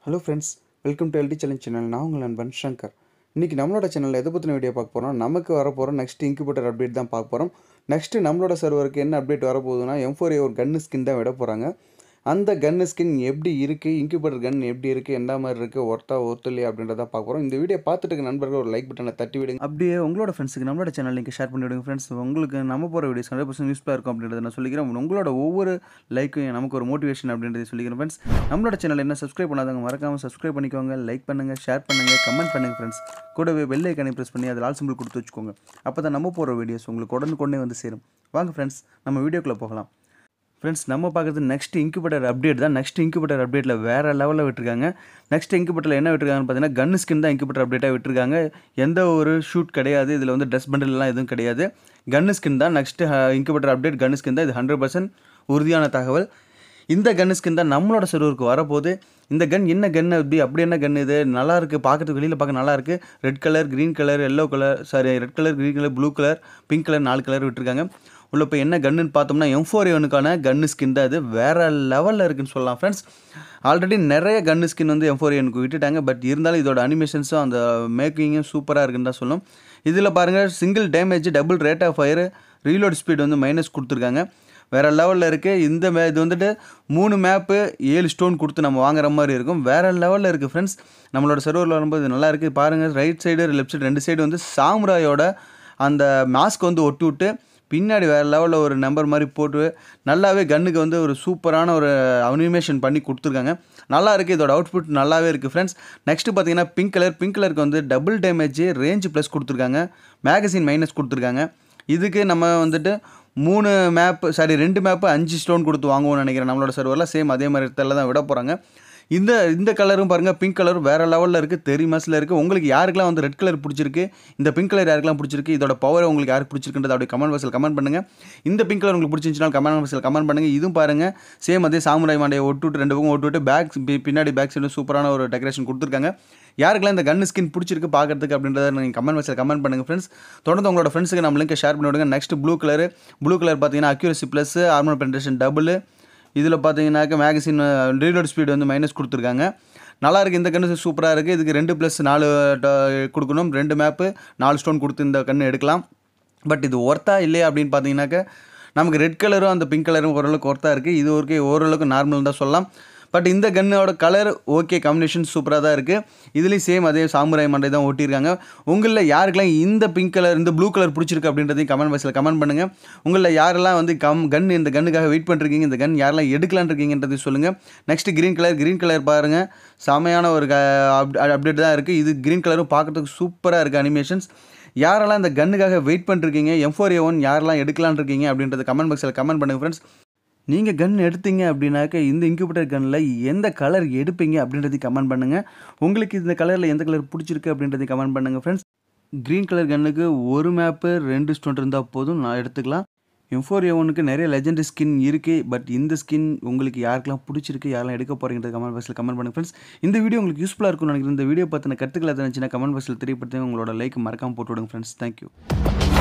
hello friends welcome to LD challenge channel நான் உங்கள் நண்பன் சங்கர் இன்றைக்கி நம்மளோட சேனலில் எதை பற்றின வீடியோ பார்க்க போகிறோம் நமக்கு வரப்போகிற நெக்ஸ்ட் இன்குபேட்டர் அப்டேட் தான் பார்க்க போகிறோம் நெக்ஸ்ட்டு நம்மளோட சர்வருக்கு என்ன அப்டேட் வரப்போகுதுன்னா எம் ஃபோர் ஒரு கன்னு ஸ்கின் தான் விட போகிறாங்க அந்த கன்னு ஸ்கின் எப்படி இருக்குது இன்குபேட்டர் கன் எப்படி இருக்குது எந்த மாதிரி இருக்குது ஒர்த்தா ஒத்துலையா அப்படின்றத பார்க்க போகிறோம் இந்த வீடியோ பார்த்துட்டு இருக்க நண்பர்கள் ஒரு லைக் பட்டனை தட்டி விடுங்க அப்படியே உங்களோட ஃப்ரெண்ட்ஸுக்கு நம்மளோட சேனல் லிங்க் ஷேர் பண்ணி விடுங்க ஃப்ரெண்ட்ஸ் உங்களுக்கு நம்ம போகிற வீடியோஸ் ஹண்ட்ரட் பர்சன்ட் யூஸ்ஃபுல்லாக இருக்கும் அப்படின்றத நான் சொல்லிக்கிறேன் உங்களோட ஒவ்வொரு லைக்கும் நமக்கு ஒரு மோட்டிவேஷன் அப்படின்றத சொல்லிக்கிறேன் ஃப்ரெண்ட்ஸ் நம்மளோட சேனல் என்ன சப்ஸ்கிரைப் பண்ணாதவங்க மறக்காமல் சப்ஸ்கிரைப் பண்ணிக்கோங்க லைக் பண்ணுங்கள் ஷேர் பண்ணுங்கள் கமெண்ட் பண்ணுங்கள் ஃப்ரெண்ட்ஸ் கூடவே பெல் ஐக்கனை ப்ரெஸ் பண்ணி அதில் ஆல் சிம்பிள் கொடுத்து வச்சுக்கோங்க அப்போ தான் நம்ம போகிற வீடியோஸ் உங்களுக்கு உடனுக்குடனே வந்து சேரும் வாங்க ஃப்ரெண்ட்ஸ் நம்ம வீடியோக்குள்ளே போகலாம் ஃப்ரெண்ட்ஸ் நம்ம பார்க்குறது நெக்ஸ்ட் இன்குபேட்டர் அப்டேட் தான் நெக்ஸ்ட் இன்குபேட்டர் அப்டேட்டில் வேறு லெவலில் விட்டுருக்காங்க நெக்ஸ்ட் இன்குபேட்டரில் என்ன விட்டுருக்காங்கன்னு பார்த்தீங்கன்னா கன் ஸ்கின் தான் இன்குபேட்டர் அப்டேட்டாக விட்டுருக்காங்க எந்த ஒரு ஷூட் கிடையாது இதில் வந்து ட்ரெஸ் பண்டல்லாம் எதுவும் கிடையாது கன் ஸ்கின் தான் next incubator update gun skin தான் இது ஹண்ட்ரட் பர்சன்ட் உறுதியான தகவல் இந்த கன் ஸ்கின் தான் நம்மளோட சர்வருக்கு வரப்போகுது இந்த கன் என்ன கன் அப்படி அப்படி என்ன கன் இது நல்லா இருக்குது பார்க்கறதுக்கு வெளியில் பார்க்க நல்லா இருக்குது red colour green colour yellow colour sorry red colour green colour blue colour pink colour நாலு கலர் விட்டுருக்காங்க உள்ள இப்போ என்ன கன்னுன்னு பார்த்தோம்னா எம் ஃபோர் ஏவனுக்கான கன்னு ஸ்கின் தான் இது வேறு லெவலில் இருக்குன்னு சொல்லலாம் ஃப்ரெண்ட்ஸ் ஆல்ரெடி நிறைய கன்னு ஸ்கின் வந்து எம் ஃபோர் ஏனுக்கு விட்டுட்டாங்க பட் இருந்தாலும் இதோட அனிமேஷன்ஸும் அந்த மேக்கிங்கும் சூப்பராக இருக்குன்னு தான் சொல்லும் இதில் பாருங்கள் single damage double rate of fire reload speed வந்து மைனஸ் கொடுத்துருக்காங்க வேறு லெவலில் இருக்குது இந்த மே இது வந்துட்டு மூணு மேப்பு ஏழு ஸ்டோன் கொடுத்து நம்ம வாங்குற மாதிரி இருக்கும் வேறு லெவலில் இருக்குது ஃப்ரெண்ட்ஸ் நம்மளோட சர்வரில் வரும்போது இது நல்லா இருக்குது பாருங்கள் ரைட் சைடு லெஃப்ட் சைடு ரெண்டு சைடு வந்து சாம்ராயோட அந்த மாஸ்க் வந்து ஒட்டி விட்டு பின்னாடி வேறு லெவலில் ஒரு நம்பர் மாதிரி போட்டு நல்லாவே கன்னுக்கு வந்து ஒரு சூப்பரான ஒரு அனிமேஷன் பண்ணி கொடுத்துருக்காங்க நல்லா இருக்குது இதோட அவுட்புட் நல்லாவே இருக்குது ஃப்ரெண்ட்ஸ் நெக்ஸ்ட்டு பார்த்தீங்கன்னா பிங்க் கலர் பிங்க் கலருக்கு வந்து டபுள் டேமேஜ் ரேஞ்ச் ப்ளஸ் கொடுத்துருக்காங்க மேகசின் மைனஸ் கொடுத்துருக்காங்க இதுக்கு நம்ம வந்துட்டு மூணு மேப்பு சாரி ரெண்டு மேப்பு அஞ்சு ஸ்டோன் கொடுத்து வாங்குவோம்னு நினைக்கிறேன் நம்மளோட சர்வரில் சேம் அதே மாதிரி இடத்துல தான் விட போகிறாங்க இந்த இந்த கலரும் பாருங்கள் பிங்க் கலரும் வேறு லெவலில் இருக்குது தெரி மாசில் இருக்குது உங்களுக்கு யாருக்கெல்லாம் வந்து ரெட் கலர் பிடிச்சிருக்கு இந்த பிங்க் கலர் யாருக்கெல்லாம் பிடிச்சிருக்கு இதோட பவர் உங்களுக்கு யாருக்கு பிடிச்சிருக்குன்றது அப்படியே கமெண்ட் பாக்ஸில் கமெண்ட் பண்ணுங்கள் இந்த பிங்க் கலர் உங்களுக்கு பிடிச்சிருந்துச்சுன்னா கமெண்ட் பாக்ஸில் கமெண்ட் பண்ணுங்கள் இதுவும் பாருங்கள் சேம் அதே சாமுராய் மாண்டையை ஒட்டுவிட்டு ரெண்டு பக்கம் ஒட்டுவிட்டு பேக் பின்னாடி பேக் சைடு சூப்பரான ஒரு டெக்கரேஷன் கொடுத்துருக்காங்க யாருக்கெல்லாம் இந்த கன் ஸ்கின் பிடிச்சிருக்கு பார்க்கறதுக்கு அப்படின்றத நீங்கள் கமெண்ட் பாக்ஸில் கமெண்ட் பண்ணுங்கள் ஃப்ரெண்ட்ஸ் தொடர்ந்து உங்களோட ஃப்ரெண்ட்ஸுக்கு நம்ம லிங்க் ஷேர் பண்ணி விடுங்க next blue colour blue colour பார்த்தீங்கன்னா accuracy plus armour penetration double இதில் பார்த்தீங்கன்னாக்க மேகசின் ரீலோட் ஸ்பீடு வந்து மைனஸ் கொடுத்துருக்காங்க நல்லா இருக்குது இந்த கன்று சூப்பராக இருக்குது இதுக்கு ரெண்டு ப்ளஸ் நாலு கொடுக்கணும் ரெண்டு மேப்பு நாலு ஸ்டோன் கொடுத்து இந்த கன்று எடுக்கலாம் பட் இது ஒர்த்தா இல்லையா அப்படின்னு பார்த்தீங்கன்னாக்க நமக்கு ரெட் கலரும் அந்த பிங்க் கலரும் ஓரளவுக்கு ஒர்த்தாக இருக்குது இது ஒரு ஓரளவுக்கு நார்மல் தான் சொல்லலாம் பட் இந்த கன்னோட கலர் ஓகே காம்பினேஷன் சூப்பராக தான் இருக்குது இதுலேயும் சேம் அதே சாமுராய் மண்டை தான் ஓட்டியிருக்காங்க உங்களில் யாருக்கெல்லாம் இந்த பிங்க் கலர் இந்த ப்ளூ கலர் பிடிச்சிருக்கு அப்படின்றதையும் கமெண்ட் பாக்ஸில் கமெண்ட் பண்ணுங்கள் உங்களில் யாரெல்லாம் வந்து கம் கன் இந்த கன்னுக்காக வெயிட் பண்ணிருக்கீங்க இந்த கன் யாரெல்லாம் எடுக்கலான் இருக்கீங்கன்றதை சொல்லுங்கள் next green colour green colour பாருங்கள் செமையான ஒரு அப்டேட் தான் இருக்குது இது க்ரீன் கலரும் பார்க்குறதுக்கு சூப்பராக இருக்குது அனிமேஷன்ஸ் யாரெல்லாம் இந்த கன்னுக்காக வெயிட் பண்ணிருக்கீங்க எம் ஃபோர் ஏ ஒன் யாரெல்லாம் எடுக்கலான் இருக்கீங்க அப்படின்றத கமெண்ட் பாக்ஸில் கமெண்ட் பண்ணுங்கள் ஃப்ரெண்ட்ஸ் நீங்கள் கன் எடுத்தீங்க அப்படின்னாக்க இந்த இன்குபேட்டர் கன்னில் எந்த கலர் எடுப்பீங்க அப்படின்றதையும் கமெண்ட் பண்ணுங்கள் உங்களுக்கு இந்த கலரில் எந்த கலர் பிடிச்சிருக்கு அப்படின்றதையும் கமெண்ட் பண்ணுங்கள் ஃப்ரெண்ட்ஸ் க்ரீன் கலர் கன்னுக்கு ஒரு மேப்பு ரெண்டு ஸ்டோன் இருந்தால் போதும் நான் எடுத்துக்கலாம் எம்ஃபோர் ஒனுக்கு நிறைய லெஜெண்ட் ஸ்கின் இருக்குது பட் இந்த ஸ்கின் உங்களுக்கு யாருக்கெல்லாம் பிடிச்சிருக்கு யாரெல்லாம் எடுக்க போகிறீங்கிறது கமெண்ட் பாக்ஸில் கமெண்ட் பண்ணுங்கள் ஃப்ரெண்ட்ஸ் இந்த வீடியோ உங்களுக்கு யூஸ்ஃபுல்லாக இருக்கும்னு நினைக்கிறேன் இந்த வீடியோ பற்றின கருத்துக்கள் எதாவது இருந்துச்சுன்னா கமெண்ட் பாக்ஸில் தெரியப்படுத்தி உங்களோட லைக் மறக்காமல் போட்டு விடுங்க ஃப்ரெண்ட்ஸ் தேங்க்யூ